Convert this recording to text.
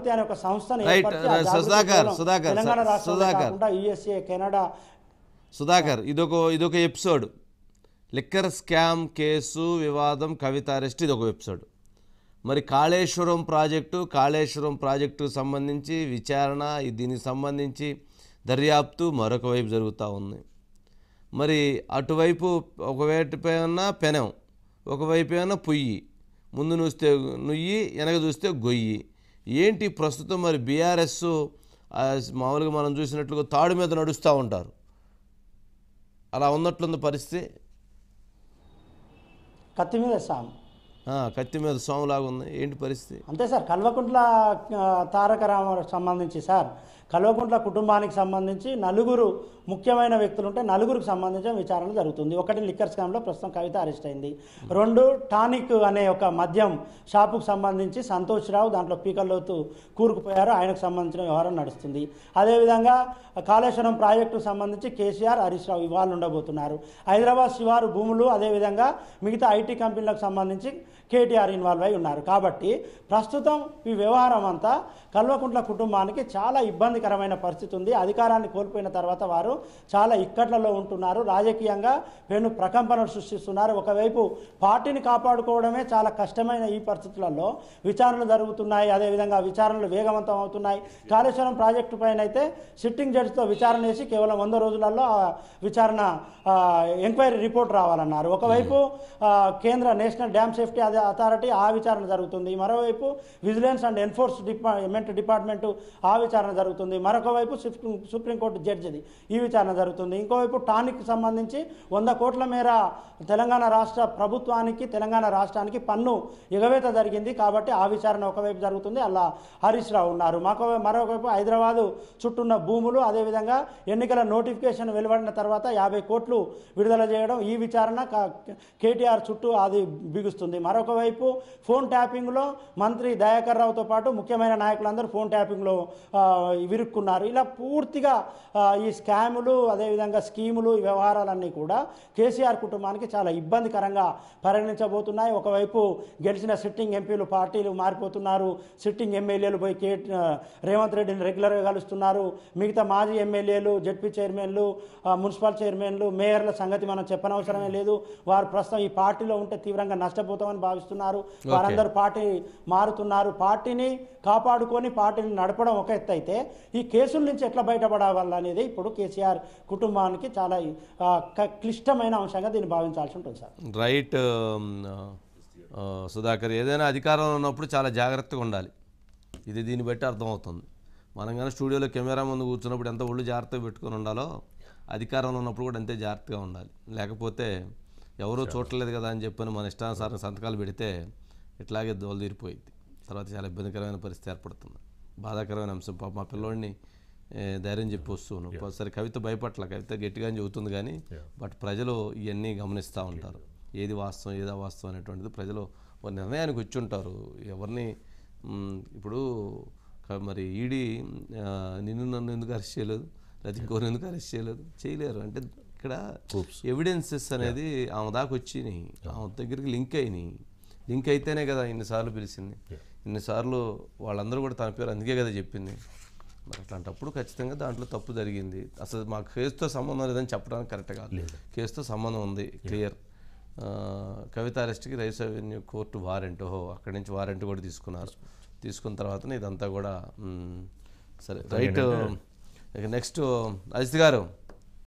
జాగృతి అనే ఒక సంస్థను Right. ఏర్పరిచి ఆ జాగృతి సుధాకర్, కేవలం సుధాకర్, తెలంగాణ సు- రాష్ట్రంలో సుధాకర్. కాకుండా యుఎస్ఏ కెనడా సుధాకర్ ఇదొక ఇదొక ఎపిసోడ్ లిక్కర్ స్కామ్ కేసు వివాదం కవిత అరెస్ట్ ఇది ఒక ఎపిసోడ్ మరి కాళేశ్వరం ప్రాజెక్టు కాళేశ్వరం ప్రాజెక్టుకు సంబంధించి విచారణ ఈ దీనికి సంబంధించి దర్యాప్తు మరొక వైపు జరుగుతూ ఉంది మరి అటువైపు ఒకవైపు ఏమన్నా పెనం ఒకవైపు ఏమన్నా పొయ్యి ముందు చూస్తే నుయ్యి వెనక చూస్తే గొయ్యి ఏంటి ప్రస్తుతం మరి బీఆర్ఎస్ మామూలుగా మనం చూసినట్లుగా తాడు మీద నడుస్తూ ఉంటారు అలా ఉన్నట్లుంది పరిస్థితి కత్తి మీద సాము ఆ, కత్తి మీద సోములాగా ఉంది ఏంటి పరిస్థితి అంతే సార్ కల్వకుంట్ల ఆ, తారక రామారావు సంబంధించి సార్ కల్వకుంట్ల కుటుంబానికి సంబంధించి నలుగురు ముఖ్యమైన వ్యక్తులు ఉంటే నలుగురికి సంబంధించిన విచారణ జరుగుతుంది ఒకటి లిక్కర్ స్కామ్లో ప్రస్తుతం కవిత అరెస్ట్ అయింది రెండు టానిక్ అనే ఒక మద్యం షాపుకు సంబంధించి సంతోష్ రావు దాంట్లో పీకల్లోతు కూరుకుపోయారు ఆయనకు సంబంధించిన వ్యవహారం నడుస్తుంది అదేవిధంగా కాళేశ్వరం ప్రాజెక్టుకు సంబంధించి కేసీఆర్ హరీష్ రావు ఇవాళ ఉండబోతున్నారు హైదరాబాద్ శివారు భూములు అదేవిధంగా మిగతా ఐటీ కంపెనీలకు సంబంధించి కేటీఆర్ ఇన్వాల్వ్ అయి ఉన్నారు కాబట్టి ప్రస్తుతం ఈ వ్యవహారం అంతా కల్వకుంట్ల కుటుంబానికి చాలా ఇబ్బందికరమైన పరిస్థితి ఉంది అధికారాన్ని కోల్పోయిన తర్వాత వారు చాలా ఇక్కట్లలో ఉంటున్నారు రాజకీయంగా పెను ప్రకంపనలు సృష్టిస్తున్నారు ఒకవైపు పార్టీని కాపాడుకోవడమే చాలా కష్టమైన ఈ పరిస్థితులలో విచారణలు జరుగుతున్నాయి అదేవిధంగా విచారణలు వేగవంతం అవుతున్నాయి కాళేశ్వరం ప్రాజెక్టు పైన అయితే సిట్టింగ్ జడ్జితో విచారణ చేసి కేవలం వంద రోజులలో ఆ విచారణ ఆ, ఎంక్వైరీ రిపోర్ట్ రావాలన్నారు ఒకవైపు ఆ, కేంద్ర నేషనల్ డ్యామ్ సేఫ్టీ అథ- అథారిటీ ఆ విచారణ జరుగుతుంది మరోవైపు vigilance and enforce department department ఆ విచారణ జరుగుతుంది మరొక వైపు సుప్రీం సుప్రీంకోర్టు జడ్జిది ఈ విచారణ జరుగుతుంది ఇంకోవైపు టానిక్ సంబంధించి వంద కోట్ల మేర తెలంగాణ రాష్ట్ర ప్రభుత్వానికి తెలంగాణ రాష్ట్రానికి పన్ను ఎగవేత జరిగింది కాబట్టి ఆ విచారణ ఒకవైపు జరుగుతుంది అలా హరీష్ రావు ఉన్నారు మాకు మరొకవైపు హైదరాబాదు చుట్టూన్న భూములు అదేవిధంగా ఎన్నికల నోటిఫికేషన్ వెలువడిన తర్వాత యాభై కోట్లు విడుదల చేయడం ఈ విచారణ క- కేటీఆర్ చుట్టూ అది బిగుస్తుంది మరొక వైపు ఫోన్ ట్యాపింగ్లో మంత్రి దయాకర్ రావుతో పాటు ముఖ్యమైన నాయకులందరూ ఫోన్ ట్యాపింగ్లో ఆ, విరుక్కున్నారు ఇలా పూర్తిగా ఆ, ఈ స్కాములు అదేవిధంగా స్కీములు ఈ వ్యవహారాలన్నీ కూడా కేసీఆర్ కుటుంబానికి చాలా ఇబ్బందికరంగా పరిగణించబోతున్నాయి ఒకవైపు గెలిచిన సిట్టింగ్ ఎంపీలు పార్టీలు మారిపోతున్నారు సిట్టింగ్ ఎమ్మెల్యేలు పోయి కే ఆ, రేవంత్ రెడ్డిని రెగ్యులర్గా కలుస్తున్నారు మిగతా మాజీ ఎమ్మెల్యేలు జడ్పీ చైర్మన్లు ఆ, మున్సిపల్ చైర్మన్లు మేయర్ల సంగతి మనం చెప్పనవసరమే లేదు వారు ప్రస్తుతం ఈ పార్టీలో ఉంటే తీవ్రంగా నష్టపోతామని భావిస్తున్నారు వారందరూ పార్టీ మారుతున్నారు పార్టీని కాపాడుకొని పార్టీని నడపడం ఒక ఎత్తు అయితే ఈ కేసుల నుంచి ఎట్లా బయటపడాలనేది ఇప్పుడు కేసీఆర్ కుటుంబానికి చాలా ఆ, క- క్లిష్టమైన అంశంగా దీన్ని భావించాల్సి ఉంటుంది సార్ రైట్ ఉమ్, ఆ, సుధాకర్ ఏదైనా అధికారంలో ఉన్నప్పుడు చాలా జాగ్రత్తగా ఉండాలి ఇది దీన్ని బట్టి అర్థమవుతుంది మనం కానీ స్టూడియోలో కెమెరా ముందు కూర్చున్నప్పుడు ఎంత ఒళ్ళు జాగ్రత్తగా పెట్టుకొని ఉండాలో అధికారంలో ఉన్నప్పుడు కూడా అంతే జాగ్రత్తగా ఉండాలి లేకపోతే ఎవరూ చూడలేదు కదా అని చెప్పని మన ఇష్టానుసారం సంతకాలు పెడితే ఇట్లాగే దోలు తీరిపోయింది తర్వాత చాలా ఇబ్బందికరమైన పరిస్థితి ఏర్పడుతుంది బాధాకరమైన అంశం పాప మా పిల్లోడిని ఏ, ధైర్యం చెప్పి వస్తున్నాను ఒకసారి కవిత భయపట్ల కవిత గట్టిగానే చెబుతుంది కానీ బట్ ప్రజలు ఇవన్నీ గమనిస్తూ ఉంటారు ఏది వాస్తవం ఏది అవాస్తవం అనేటువంటిది ప్రజలు ఒక నిర్ణయానికి వచ్చి ఉంటారు ఎవరిని మ్, ఇప్పుడు క- మరి ఈడీ ఆ, నిన్ను నన్ను ఎందుకు అరెస్ట్ చేయలేదు లేకపోతే ఇంకోరిని ఎందుకు అరెస్ట్ చేయలేదు చేయలేరు అంటే ఇక్కడ ఎవిడెన్సెస్ అనేది ఆమె దాకా వచ్చినాయి ఆమె దగ్గరికి లింక్ అయినాయి లింక్ అయితేనే కదా ఇన్నిసార్లు పిలిచింది ఇన్నిసార్లు వాళ్ళందరూ కూడా తన పేరు అందుకే కదా చెప్పింది మరి అట్లాంటప్పుడు ఖచ్చితంగా దాంట్లో తప్పు జరిగింది అసలు మాకు కేసుతో సంబంధం లేదని చెప్పడానికి కరెక్ట్ కాదు కేసుతో సంబంధం ఉంది క్లియర్ కవిత అరెస్ట్కి రైస్ అవెన్యూ కోర్టు వారెంట్ ఓహో అక్కడి నుంచి వారెంట్ కూడా తీసుకున్నారు తీసుకున్న తర్వాత ఇదంతా కూడా మ్, సరే రైట్ ఇక నెక్స్ట్ అజిత్ గారు